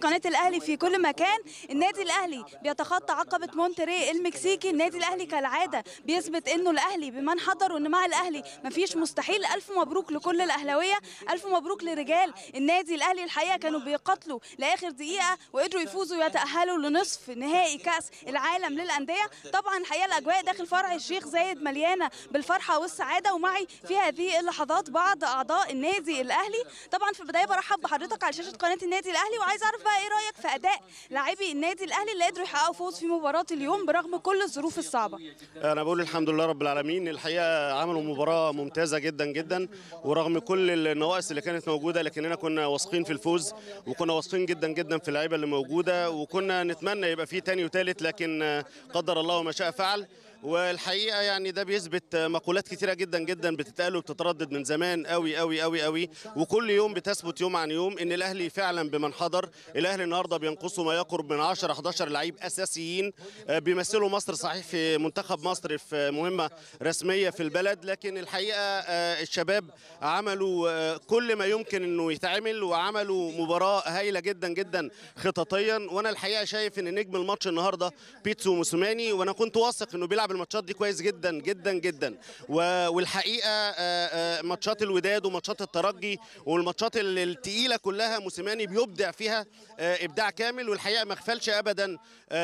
قناه الاهلي في كل مكان النادي الاهلي بيتخطى عقبه مونتري المكسيكي النادي الاهلي كالعاده بيثبت انه الاهلي بمن حضر وان مع الاهلي مفيش مستحيل الف مبروك لكل الاهلاويه الف مبروك لرجال النادي الاهلي الحقيقه كانوا بيقاتلوا لاخر دقيقه وقدروا يفوزوا ويتاهلوا لنصف نهائي كاس العالم للانديه طبعا الحقيقه الاجواء داخل فرع الشيخ زايد مليانه بالفرحه والسعاده ومعي في هذه اللحظات بعض اعضاء النادي الاهلي طبعا في البدايه برحب بحضرتك على شاشه قناه النادي الاهلي وعايز اعرف بقى ايه رايك في اداء لاعبي النادي الاهلي اللي قدروا يحققوا فوز في مباراه اليوم برغم كل الظروف الصعبه انا بقول الحمد لله رب العالمين الحقيقه عملوا مباراه ممتازه جدا جدا ورغم كل النواقص اللي كانت موجوده لكننا كنا واثقين في الفوز وكنا واثقين جدا جدا في اللعيبه اللي موجوده وكنا نتمنى يبقى في تاني وتالت لكن قدر الله ما شاء فعل والحقيقه يعني ده بيثبت مقولات كتيره جدا جدا بتتقال وبتتردد من زمان قوي قوي قوي قوي وكل يوم بتثبت يوم عن يوم ان الاهلي فعلا بمن حضر الاهلي النهارده بينقصه ما يقرب من 10 11 لعيب اساسيين بيمثلوا مصر صحيح في منتخب مصر في مهمه رسميه في البلد لكن الحقيقه الشباب عملوا كل ما يمكن انه يتعمل وعملوا مباراه هايله جدا جدا خططيا وانا الحقيقه شايف ان نجم الماتش النهارده بيتسو موسوماني وانا كنت واثق انه بيلعب الماتشات دي كويس جدا جدا جدا والحقيقه ماتشات الوداد وماتشات الترجي والماتشات الثقيله كلها موسيماني بيبدع فيها ابداع كامل والحقيقه ما خفلش ابدا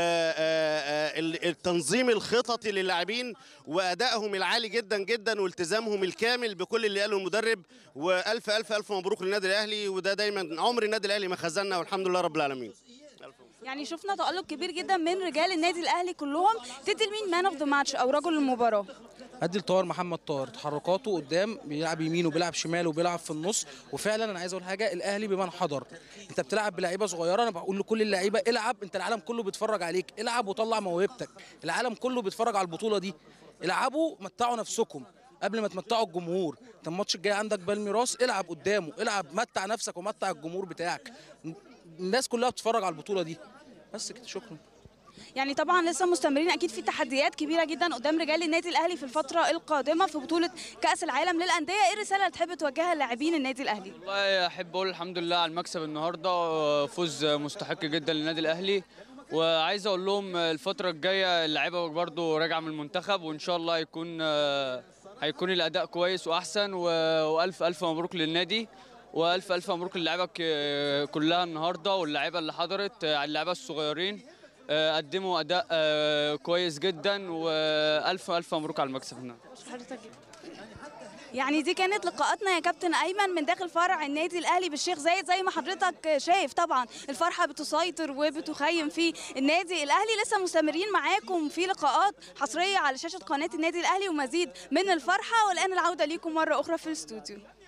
التنظيم الخططي للاعبين وادائهم العالي جدا جدا والتزامهم الكامل بكل اللي قاله المدرب والف الف الف مبروك للنادي الاهلي وده دايما عمر النادي الاهلي ما خزلنا والحمد لله رب العالمين يعني شفنا تألق كبير جدا من رجال النادي الاهلي كلهم تدي لمين مان اوف ذا ماتش او رجل المباراه ادي لطاهر محمد طاهر تحركاته قدام بيلعب يمين وبيلعب شمال وبيلعب في النص وفعلا انا عايز اقول حاجه الاهلي بمن حضر انت بتلعب بلعيبه صغيره انا بقول لكل اللعيبه العب انت العالم كله بيتفرج عليك العب وطلع موهبتك العالم كله بيتفرج على البطوله دي العبوا متعوا نفسكم قبل ما تمتعوا الجمهور انت الماتش الجاي عندك بالميراس العب قدامه العب متع نفسك ومتع الجمهور بتاعك الناس كلها بتتفرج على البطوله دي بس كده شكرا يعني طبعا لسه مستمرين اكيد في تحديات كبيره جدا قدام رجال النادي الاهلي في الفتره القادمه في بطوله كاس العالم للانديه ايه الرساله اللي تحب توجهها للاعبين النادي الاهلي والله احب اقول الحمد لله على المكسب النهارده فوز مستحق جدا للنادي الاهلي وعايز اقول لهم الفتره الجايه اللعيبه برضو راجعه من المنتخب وان شاء الله هيكون هيكون الاداء كويس واحسن والف الف مبروك للنادي والف الف مبروك للعيبه كلها النهارده واللعيبه اللي حضرت اللعيبه الصغيرين قدموا اداء كويس جدا والف الف مبروك على المكسب النهارده حضرتك يعني دي كانت لقاءاتنا يا كابتن ايمن من داخل فرع النادي الاهلي بالشيخ زايد زي ما حضرتك شايف طبعا الفرحه بتسيطر وبتخيم في النادي الاهلي لسه مستمرين معاكم في لقاءات حصريه على شاشه قناه النادي الاهلي ومزيد من الفرحه والان العوده ليكم مره اخرى في الاستوديو